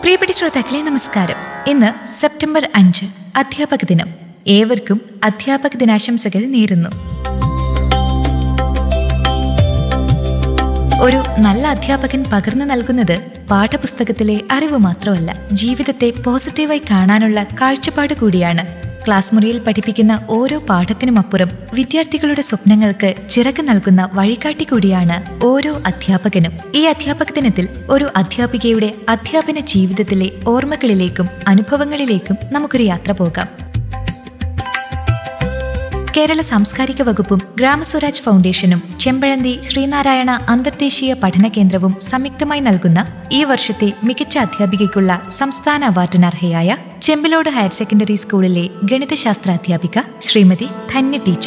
പ്രിയപ്പെട്ട ശ്രോതാക്കളെ നമസ്കാരം ഇന്ന് സെപ്റ്റംബർ അഞ്ച് അധ്യാപക ദിനം ഏവർക്കും അധ്യാപക ദിനാശംസകൾ നേരുന്നു ഒരു നല്ല അധ്യാപകൻ പകർന്നു നൽകുന്നത് പാഠപുസ്തകത്തിലെ അറിവ് മാത്രമല്ല ജീവിതത്തെ പോസിറ്റീവായി കാണാനുള്ള കാഴ്ചപ്പാട് കൂടിയാണ് ക്ലാസ് മുറിയിൽ പഠിപ്പിക്കുന്ന ഓരോ പാഠത്തിനുമപ്പുറം വിദ്യാർത്ഥികളുടെ സ്വപ്നങ്ങൾക്ക് ചിറക് നൽകുന്ന വഴികാട്ടി കൂടിയാണ് ഓരോ അധ്യാപകനും ഈ അധ്യാപക ദിനത്തിൽ ഒരു അധ്യാപികയുടെ അധ്യാപന ജീവിതത്തിലെ ഓർമ്മകളിലേക്കും അനുഭവങ്ങളിലേക്കും നമുക്കൊരു യാത്ര പോകാം കേരള സാംസ്കാരിക വകുപ്പും ഗ്രാമസ്വരാജ് ഫൗണ്ടേഷനും ചെമ്പഴന്തി ശ്രീനാരായണ അന്തർദേശീയ പഠന കേന്ദ്രവും സംയുക്തമായി നൽകുന്ന ഈ വർഷത്തെ മികച്ച അധ്യാപികയ്ക്കുള്ള സംസ്ഥാന അവാർഡിനർഹയായ ചെമ്പിലോട് ഹയർ സെക്കൻഡറി സ്കൂളിലെ ഗണിതശാസ്ത്ര അധ്യാപിക ശ്രീമതി ധന്യ ടീച്ചർ